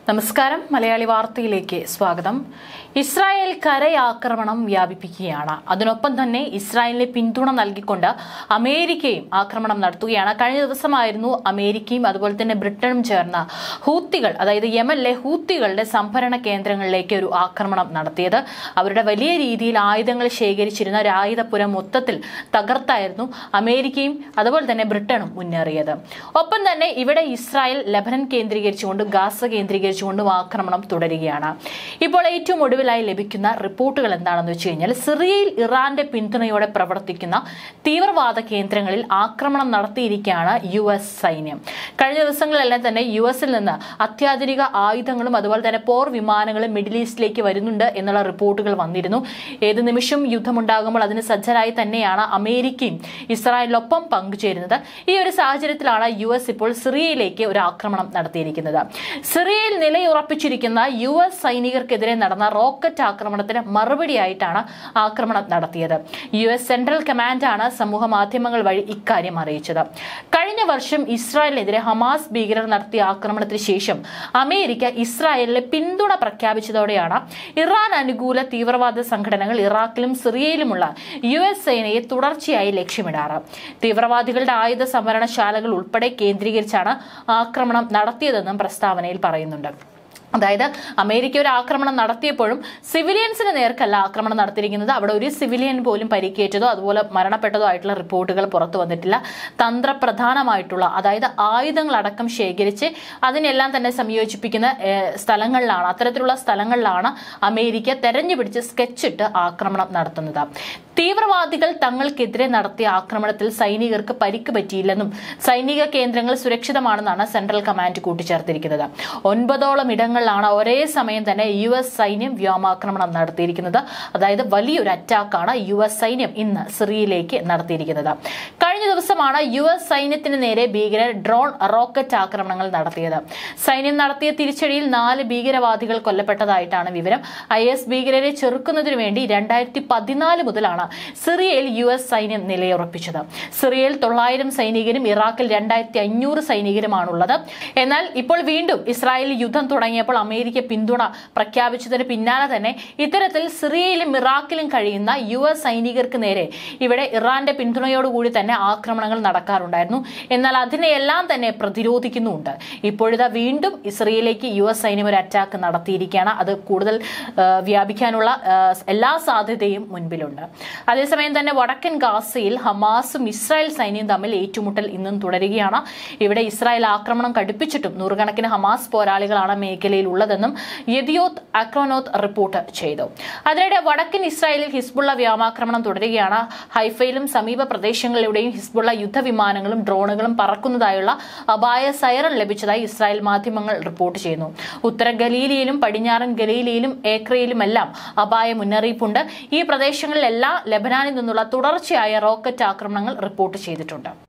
നമസ്കാരം മലയാളി വാർത്തയിലേക്ക് സ്വാഗതം ഇസ്രായേൽ കരയാക്രമണം വ്യാപിപ്പിക്കുകയാണ് അതിനൊപ്പം തന്നെ ഇസ്രായേലിന് പിന്തുണ നൽകിക്കൊണ്ട് അമേരിക്കയും ആക്രമണം നടത്തുകയാണ് കഴിഞ്ഞ ദിവസമായിരുന്നു അമേരിക്കയും അതുപോലെ തന്നെ ബ്രിട്ടനും ചേർന്ന ഹൂത്തികൾ അതായത് യമനിലെ ഹൂത്തികളുടെ സംഭരണ കേന്ദ്രങ്ങളിലേക്ക് ഒരു ആക്രമണം നടത്തിയത് അവരുടെ വലിയ രീതിയിൽ ആയുധങ്ങൾ ശേഖരിച്ചിരുന്ന ഒരു ആയുധപ്പുരം മൊത്തത്തിൽ തകർത്തായിരുന്നു അമേരിക്കയും അതുപോലെ തന്നെ ബ്രിട്ടനും മുന്നേറിയത് ഒപ്പം തന്നെ ഇവിടെ ഇസ്രായേൽ ലബനൻ കേന്ദ്രീകരിച്ചുകൊണ്ട് ഗാസ കേന്ദ്രീകരിച്ചുകൊണ്ടും ആക്രമണം തുടരുകയാണ് ഇപ്പോൾ ഏറ്റവും ഒടുവിലായി ലഭിക്കുന്ന റിപ്പോർട്ടുകൾ എന്താണെന്ന് വെച്ച് കഴിഞ്ഞാൽ സിറിയയിൽ ഇറാന്റെ പിന്തുണയോടെ പ്രവർത്തിക്കുന്ന തീവ്രവാദ കേന്ദ്രങ്ങളിൽ ആക്രമണം നടത്തിയിരിക്കുകയാണ് യു എസ് സൈന്യം കഴിഞ്ഞ ദിവസങ്ങളിലെല്ലാം തന്നെ യു എസിൽ നിന്ന് അത്യാധുനിക ആയുധങ്ങളും അതുപോലെ തന്നെ പോർ വിമാനങ്ങളും മിഡിൽ ഈസ്റ്റിലേക്ക് വരുന്നുണ്ട് എന്നുള്ള റിപ്പോർട്ടുകൾ വന്നിരുന്നു ഏത് നിമിഷം യുദ്ധമുണ്ടാകുമ്പോൾ അതിന് സജ്ജരായി തന്നെയാണ് അമേരിക്കയും ഇസ്രായേലിനൊപ്പം പങ്കുചേരുന്നത് ഈ ഒരു സാഹചര്യത്തിലാണ് യു എസ് ഇപ്പോൾ സിറിയയിലേക്ക് ഒരു ആക്രമണം നടത്തിയിരിക്കുന്നത് സിറിയയിൽ നിലയുറപ്പിച്ചിരിക്കുന്ന യു എസ് സൈനികർക്കെതിരെ നടന്ന റോക്കറ്റ് ആക്രമണത്തിന് മറുപടിയായിട്ടാണ് ആക്രമണം നടത്തിയത് യു എസ് സെൻട്രൽ കമാൻഡാണ് സമൂഹ മാധ്യമങ്ങൾ വഴി ഇക്കാര്യം അറിയിച്ചത് കഴിഞ്ഞ വർഷം ഇസ്രായേലിനെതിരെ ഹമാസ് ഭീകരർ നടത്തിയ ആക്രമണത്തിന് ശേഷം അമേരിക്ക ഇസ്രായേലിലെ പിന്തുണ പ്രഖ്യാപിച്ചതോടെയാണ് ഇറാൻ അനുകൂല തീവ്രവാദ സംഘടനകൾ ഇറാഖിലും സിറിയയിലുമുള്ള യു എസ് സേനയെ തുടർച്ചയായി ലക്ഷ്യമിടാറ് തീവ്രവാദികളുടെ ആയുധ സംഭരണശാലകൾ ഉൾപ്പെടെ കേന്ദ്രീകരിച്ചാണ് ആക്രമണം നടത്തിയതെന്നും പ്രസ്താവനയിൽ പറയുന്നുണ്ട് അതായത് അമേരിക്ക ഒരു ആക്രമണം നടത്തിയപ്പോഴും സിവിലിയൻസിന് നേർക്കല്ല ആക്രമണം നടത്തിയിരിക്കുന്നത് അവിടെ ഒരു സിവിലിയൻ പോലും പരിക്കേറ്റതോ അതുപോലെ മരണപ്പെട്ടതോ ആയിട്ടുള്ള റിപ്പോർട്ടുകൾ പുറത്തു വന്നിട്ടില്ല തന്ത്രപ്രധാനമായിട്ടുള്ള അതായത് ആയുധങ്ങളടക്കം ശേഖരിച്ച് അതിനെല്ലാം തന്നെ സംയോജിപ്പിക്കുന്ന ഏഹ്, സ്ഥലങ്ങളിലാണ് അത്തരത്തിലുള്ള സ്ഥലങ്ങളിലാണ് അമേരിക്ക തെരഞ്ഞുപിടിച്ച് സ്കെച്ചിട്ട് ആക്രമണം നടത്തുന്നത് തീവ്രവാദികൾ തങ്ങൾക്കെതിരെ നടത്തിയ ആക്രമണത്തിൽ സൈനികർക്ക് പരിക്ക് പറ്റിയില്ലെന്നും സൈനിക കേന്ദ്രങ്ങൾ സുരക്ഷിതമാണെന്നാണ് സെൻട്രൽ കമാൻഡ് കൂട്ടിച്ചേർത്തിരിക്കുന്നത് ഒൻപതോളം ഇടങ്ങളിലാണ് ഒരേ സമയം തന്നെ യു എസ് സൈന്യം വ്യോമാക്രമണം നടത്തിയിരിക്കുന്നത് അതായത് വലിയൊരു അറ്റാക്കാണ് യു എസ് സൈന്യം ഇന്ന് സിറിയയിലേക്ക് നടത്തിയിരിക്കുന്നത് കഴിഞ്ഞ ദിവസമാണ് യു എസ് സൈന്യത്തിന് നേരെ ഭീകരർ ഡ്രോൺ റോക്കറ്റ് ആക്രമണങ്ങൾ നടത്തിയത് സൈന്യം നടത്തിയ തിരിച്ചടിയിൽ നാല് ഭീകരവാദികൾ കൊല്ലപ്പെട്ടതായിട്ടാണ് വിവരം ഐ എസ് ഭീകരരെ ചെറുക്കുന്നതിനു വേണ്ടി രണ്ടായിരത്തി പതിനാല് മുതലാണ് സിറിയയിൽ യു എസ് സൈന്യം നിലയുറപ്പിച്ചത് സിറിയയിൽ തൊള്ളായിരം സൈനികരും ഇറാഖിൽ രണ്ടായിരത്തി അഞ്ഞൂറ് സൈനികരുമാണുള്ളത് എന്നാൽ ഇപ്പോൾ വീണ്ടും ഇസ്രായേലിൽ യുദ്ധം തുടങ്ങിയപ്പോൾ അമേരിക്ക പിന്തുണ പ്രഖ്യാപിച്ചതിന് പിന്നാലെ തന്നെ ഇത്തരത്തിൽ സിറിയയിലും ഇറാഖിലും കഴിയുന്ന യു എസ് സൈനികർക്ക് നേരെ ഇവിടെ ഇറാന്റെ പിന്തുണയോടുകൂടി തന്നെ ആക്രമണങ്ങൾ നടക്കാറുണ്ടായിരുന്നു എന്നാൽ അതിനെയെല്ലാം തന്നെ പ്രതിരോധിക്കുന്നുമുണ്ട് ഇപ്പോഴിതാ വീണ്ടും ഇസ്രയേലിലേക്ക് യു എസ് സൈന്യം ഒരു അറ്റാക്ക് നടത്തിയിരിക്കുകയാണ് അത് കൂടുതൽ ആ, വ്യാപിക്കാനുള്ള ആ, എല്ലാ സാധ്യതയും മുൻപിലുണ്ട് അതേസമയം തന്നെ വടക്കൻ ഗാസയിൽ ഹമാസും ഇസ്രായേൽ സൈന്യവും തമ്മിൽ ഏറ്റുമുട്ടൽ ഇന്നും തുടരുകയാണ് ഇവിടെ ഇസ്രായേൽ ആക്രമണം കടുപ്പിച്ചിട്ടും നൂറുകണക്കിന് ഹമാസ് പോരാളികളാണ് മേഖലയിൽ ഉള്ളതെന്നും യദിയോത്ത് അക്രോനോത്ത് റിപ്പോർട്ട് ചെയ്തു അതിനിടെ വടക്കൻ ഇസ്രായേലിൽ ഹിസ്ബുള്ള വ്യോമാക്രമണം തുടരുകയാണ് ഹൈഫയിലും സമീപ പ്രദേശങ്ങളിലൂടെയും ഹിസ്ബുള്ള യുദ്ധവിമാനങ്ങളും ഡ്രോണുകളും പറക്കുന്നതായുള്ള അപായ സൈറൺ ലഭിച്ചതായി ഇസ്രായേൽ മാധ്യമങ്ങൾ റിപ്പോർട്ട് ചെയ്യുന്നു ഉത്തര ഗലീലയിലും പടിഞ്ഞാറൻ ഗലീലയിലും ഏക്രയിലുമെല്ലാം അപായ മുന്നറിയിപ്പുണ്ട് ഈ പ്രദേശങ്ങളിലെല്ലാം ലെബനാനിൽ നിന്നുള്ള തുടർച്ചയായ റോക്കറ്റ് ആക്രമണങ്ങൾ റിപ്പോർട്ട് ചെയ്തിട്ടുണ്ട്